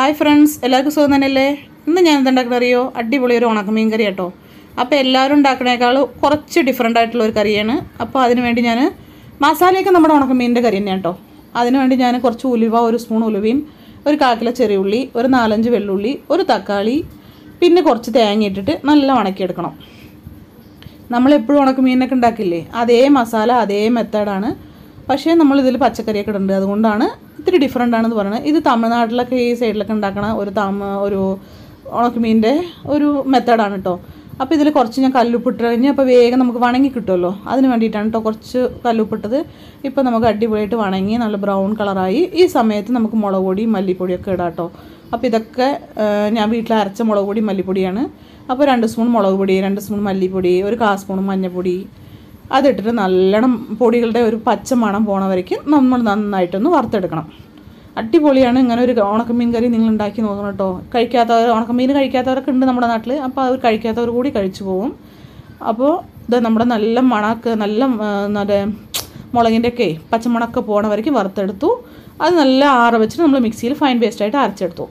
hi friends എല്ലാവർക്കും സുഖം തന്നെയല്ലേ ഇന്ന് ഞാൻ എന്തുണ്ടാക്കുന്ന അറിയോ അടിപൊളി ഒരു ഉണക്കമീൻ കറി കേട്ടോ അപ്പോൾ എല്ലാവരും ഉണ്ടാക്കണേക്കാൾ കുറച്ച് ഡിഫറെൻ്റ് ആയിട്ടുള്ള ഒരു കറിയാണ് അപ്പോൾ അതിന് വേണ്ടി ഞാൻ മസാലയൊക്കെ നമ്മുടെ ഉണക്കമീനിൻ്റെ കറി തന്നെയാണ് കേട്ടോ അതിന് വേണ്ടി ഞാൻ കുറച്ച് ഉലുവ ഒരു സ്പൂൺ ഉലുവയും ഒരു കാക്കില ചെറിയ ഉള്ളി ഒരു നാലഞ്ച് വെള്ളുള്ളി ഒരു തക്കാളി പിന്നെ കുറച്ച് തേങ്ങ ഇട്ടിട്ട് നല്ല ഉണക്കിയെടുക്കണം നമ്മളെപ്പോഴും ഉണക്കമീനൊക്കെ ഉണ്ടാക്കില്ലേ അതേ മസാല അതേ മെത്തേഡാണ് പക്ഷേ നമ്മൾ ഇതിൽ പച്ചക്കറിയൊക്കെ ഇടുന്നുണ്ട് അതുകൊണ്ടാണ് ഇത്തിരി ഡിഫറെൻ്റ് ആണെന്ന് പറയുന്നത് ഇത് തമിഴ്നാട്ടിലൊക്കെ ഈ സൈഡിലൊക്കെ ഉണ്ടാക്കണ ഒരു തമ ഒരു ഉണക്കമീൻ്റെ ഒരു മെത്തേഡാണ് കേട്ടോ അപ്പോൾ ഇതിൽ കുറച്ച് ഞാൻ കല്ലുപ്പിട്ട് കഴിഞ്ഞ് അപ്പോൾ വേഗം നമുക്ക് വണങ്ങി കിട്ടുമല്ലോ അതിന് വേണ്ടിയിട്ടാണ് കേട്ടോ കുറച്ച് കല്ലുപ്പിട്ടത് ഇപ്പോൾ നമുക്ക് അടിപൊളിയായിട്ട് വണങ്ങി നല്ല ബ്രൗൺ കളറായി ഈ സമയത്ത് നമുക്ക് മുളക് പൊടി മല്ലിപ്പൊടിയൊക്കെ ഇടാം കേട്ടോ അപ്പോൾ ഇതൊക്കെ ആ, ഞാൻ വീട്ടിൽ അരച്ച മുളക് പൊടി മല്ലിപ്പൊടിയാണ് അപ്പോൾ രണ്ട് സ്പൂൺ മുളക് പൊടി രണ്ട് സ്പൂൺ മല്ലിപ്പൊടി ഒരു കാ സ്പൂൺ മഞ്ഞൾപ്പൊടി അതിട്ടിട്ട് നല്ലോണം പൊടികളുടെ ഒരു പച്ച മണം പോണ വരയ്ക്ക് നമ്മൾ നന്നായിട്ടൊന്ന് വറുത്തെടുക്കണം അടിപൊളിയാണ് ഇങ്ങനെ ഒരു ഉണക്കമീൻ കറി നിങ്ങൾ ഉണ്ടാക്കി നോക്കണം കേട്ടോ കഴിക്കാത്തവർ ഉണക്കമീൻ കഴിക്കാത്തവരൊക്കെ ഉണ്ട് നമ്മുടെ നാട്ടിൽ അപ്പോൾ അവർ കഴിക്കാത്തവർ കൂടി കഴിച്ചു പോകും അപ്പോൾ ഇത് നമ്മുടെ നല്ല മണമൊക്കെ നല്ല ആ, മറ്റേ മുളകിൻ്റെ ഒക്കെ പച്ചമണമൊക്കെ പോണ വരയ്ക്ക് വറുത്തെടുത്തു അത് നല്ല ആറ വെച്ചിട്ട് നമ്മൾ മിക്സിയിൽ ഫൈൻ പേസ്റ്റായിട്ട് അരച്ചെടുത്തു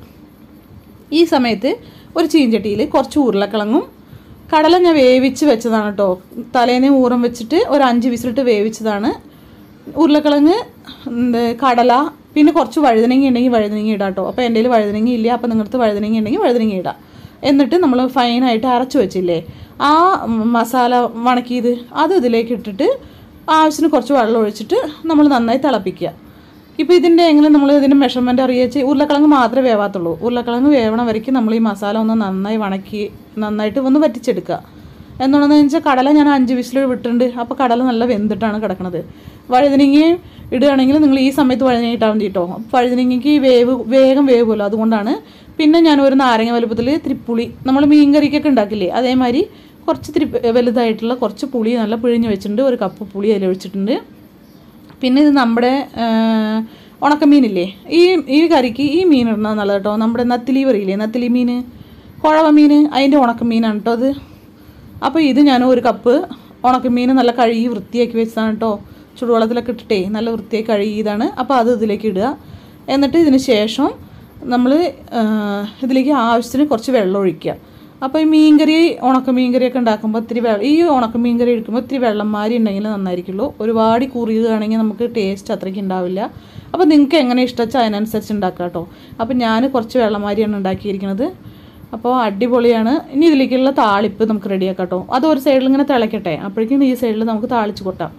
ഈ സമയത്ത് ഒരു ചീഞ്ചട്ടിയിൽ കുറച്ച് ഉരുളക്കിഴങ്ങും കടല ഞാൻ വേവിച്ച് വെച്ചതാണ് കേട്ടോ തലേന്ന് ഊറം വെച്ചിട്ട് ഒരു അഞ്ച് വിസിലിട്ട് വേവിച്ചതാണ് ഉരുളക്കിഴങ്ങ് എന്ത് കടല പിന്നെ കുറച്ച് വഴുതനങ്ങ ഉണ്ടെങ്കിൽ വഴുതനങ്ങ ഇടാം കേട്ടോ അപ്പോൾ എൻ്റെ കയ്യിൽ വഴുതനങ്ങ ഇല്ല അപ്പോൾ നിങ്ങൾക്ക് വഴുതനങ്ങ ഉണ്ടെങ്കിൽ വഴുതനങ്ങ ഇടാം എന്നിട്ട് നമ്മൾ ഫൈനായിട്ട് അരച്ച് വെച്ചില്ലേ ആ മസാല വണക്കിയത് അത് ഇതിലേക്ക് ഇട്ടിട്ട് ആവശ്യത്തിന് കുറച്ച് വെള്ളം ഒഴിച്ചിട്ട് നമ്മൾ നന്നായി തിളപ്പിക്കുക ഇപ്പോൾ ഇതിൻ്റെ എങ്ങനെ നമ്മൾ ഇതിൻ്റെ മെഷർമെൻറ്റ് അറിയിച്ച് ഉരുളക്കിഴങ്ങ് മാത്രമേ വേവാത്തുള്ളൂ ഉരുളക്കിഴങ്ങ് വേവണ വരയ്ക്ക് നമ്മൾ ഈ മസാല ഒന്ന് നന്നായി വണക്കി നന്നായിട്ട് ഒന്ന് വറ്റിച്ചെടുക്കുക എന്നുള്ളതെന്ന് വെച്ചാൽ കടല ഞാൻ അഞ്ച് വിസിൽ വിട്ടിട്ടുണ്ട് അപ്പോൾ കടല നല്ല വെന്തിട്ടാണ് കിടക്കുന്നത് വഴുതനങ്ങ ഇടുകയാണെങ്കിൽ നിങ്ങൾ ഈ സമയത്ത് വഴുതനങ്ങ ഇട്ടാൽ മതി കേട്ടോ വഴുതനങ്ങയ്ക്ക് വേവ് വേഗം വേവുമല്ലോ അതുകൊണ്ടാണ് പിന്നെ ഞാൻ ഒരു നാരങ്ങ വലുപ്പത്തിൽ ഇത്തിരി പുളി നമ്മൾ മീൻ കറിക്കൊക്കെ ഉണ്ടാക്കില്ലേ അതേമാതിരി കുറച്ച് ഇത്തിരി വലുതായിട്ടുള്ള കുറച്ച് പുളി നല്ല പിഴിഞ്ഞ് വെച്ചിട്ടുണ്ട് ഒരു കപ്പ് പുളി അതിൽ ഒഴിച്ചിട്ടുണ്ട് പിന്നെ ഇത് നമ്മുടെ ആ, ഉണക്കമീനില്ലേ ഈ ഈ കറിക്ക് ഈ മീൻ ഇടുന്നത് നല്ലത് കേട്ടോ നമ്മുടെ നത്തിലി പറയില്ലേ നത്തിലി മീൻ കുഴവ മീൻ അതിൻ്റെ ഉണക്കമീനാണ് കേട്ടോ അത് അപ്പോൾ ഇത് ഞാൻ ഒരു കപ്പ് ഉണക്കമീൻ നല്ല കഴുകി വൃത്തിയാക്കി വെച്ചതാണ് കേട്ടോ ചുടുവെള്ളത്തിലൊക്കെ ഇട്ടിട്ടേ നല്ല വൃത്തിയായി കഴുകിയതാണ് അപ്പോൾ അത് ഇതിലേക്ക് ഇടുക എന്നിട്ട് ഇതിന് ശേഷം നമ്മൾ ഇതിലേക്ക് ആവശ്യത്തിന് കുറച്ച് വെള്ളം ഒഴിക്കുക അപ്പോൾ ഈ മീൻകറി ഉണക്ക മീൻകറിയൊക്കെ ഉണ്ടാക്കുമ്പോൾ ഇത്തിരി വെള്ളം ഈ ഉണക്ക മീൻകറി എടുക്കുമ്പോൾ ഇത്തിരി വെള്ളം മാരി ഉണ്ടെങ്കിൽ നന്നായിരിക്കുള്ളൂ ഒരുപാട് കുറിയുകയാണെങ്കിൽ നമുക്ക് ടേസ്റ്റ് അത്രയ്ക്ക് ഉണ്ടാവില്ല അപ്പോൾ നിങ്ങൾക്ക് എങ്ങനെ ഇഷ്ടച്ചാൽ അതിനനുസരിച്ച് ഉണ്ടാക്കാം കേട്ടോ അപ്പോൾ ഞാൻ കുറച്ച് വെള്ളം മാരിയാണ് ഉണ്ടാക്കിയിരിക്കുന്നത് അപ്പോൾ അടിപൊളിയാണ് ഇനി ഇതിലേക്കുള്ള താളിപ്പ് നമുക്ക് റെഡിയാക്കാം കേട്ടോ അത് ഒരു സൈഡിൽ ഇങ്ങനെ തിളയ്ക്കട്ടെ അപ്പോഴേക്കും ഈ സൈഡിൽ നമുക്ക് താളിച്ച് കൊട്ടാം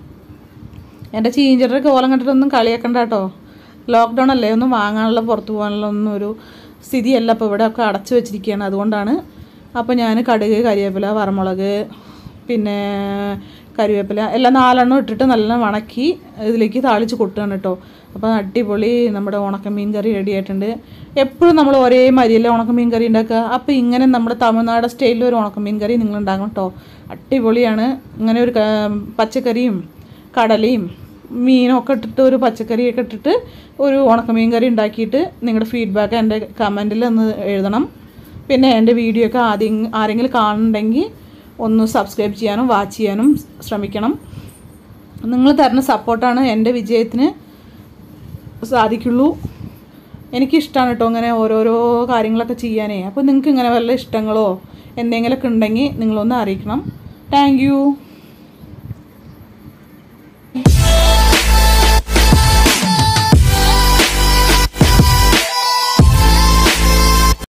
എൻ്റെ ചീഞ്ചറിൻ്റെ കോലം കണ്ടിട്ടൊന്നും കളിയാക്കണ്ട കേട്ടോ ലോക്ക്ഡൗൺ അല്ലേ ഒന്നും വാങ്ങാനുള്ള പുറത്ത് പോകാനുള്ള ഒന്നും ഒരു സ്ഥിതിയല്ല അപ്പോൾ ഇവിടെ ഒക്കെ അടച്ചു വെച്ചിരിക്കുകയാണ് അതുകൊണ്ടാണ് അപ്പോൾ ഞാൻ കടുക് കരിവേപ്പില വറമുളക് പിന്നെ കരിവേപ്പില എല്ലാം നാലെണ്ണം ഇട്ടിട്ട് നല്ല വണക്കി ഇതിലേക്ക് താളിച്ച് കൊട്ടുകയാണ് കേട്ടോ അപ്പോൾ അടിപൊളി നമ്മുടെ ഉണക്കമീൻ കറി റെഡി ആയിട്ടുണ്ട് എപ്പോഴും നമ്മൾ ഒരേ മരിയല്ലേ ഉണക്കമീൻ കറി ഉണ്ടാക്കുക അപ്പോൾ ഇങ്ങനെ നമ്മുടെ തമിഴ്നാട് സ്റ്റൈലിൽ ഒരു ഉണക്കമീൻ കറി നിങ്ങൾ ഉണ്ടാക്കണം കേട്ടോ അടിപൊളിയാണ് ഇങ്ങനെ ഒരു ക- പച്ചക്കറിയും കടലയും മീനും ഒക്കെ ഇട്ടിട്ട് ഒരു പച്ചക്കറിയൊക്കെ ഇട്ടിട്ട് ഒരു ഉണക്കമീൻ കറി ഉണ്ടാക്കിയിട്ട് നിങ്ങളുടെ ഫീഡ്ബാക്ക് എൻ്റെ കമൻറ്റിൽ ഒന്ന് എഴുതണം പിന്നെ എൻ്റെ വീഡിയോ ഒക്കെ ആദ്യം ആരെങ്കിലും കാണുന്നുണ്ടെങ്കിൽ ഒന്ന് സബ്സ്ക്രൈബ് ചെയ്യാനും വാച്ച് ചെയ്യാനും ശ്രമിക്കണം നിങ്ങൾ തരുന്ന സപ്പോർട്ടാണ് എൻ്റെ വിജയത്തിന് സാധിക്കുള്ളൂ എനിക്കിഷ്ടമാണ് കേട്ടോ ഇങ്ങനെ ഓരോരോ കാര്യങ്ങളൊക്കെ ചെയ്യാനേ അപ്പോൾ നിങ്ങൾക്ക് ഇങ്ങനെ വല്ല ഇഷ്ടങ്ങളോ എന്തെങ്കിലുമൊക്കെ ഉണ്ടെങ്കിൽ നിങ്ങളൊന്ന് അറിയിക്കണം താങ്ക്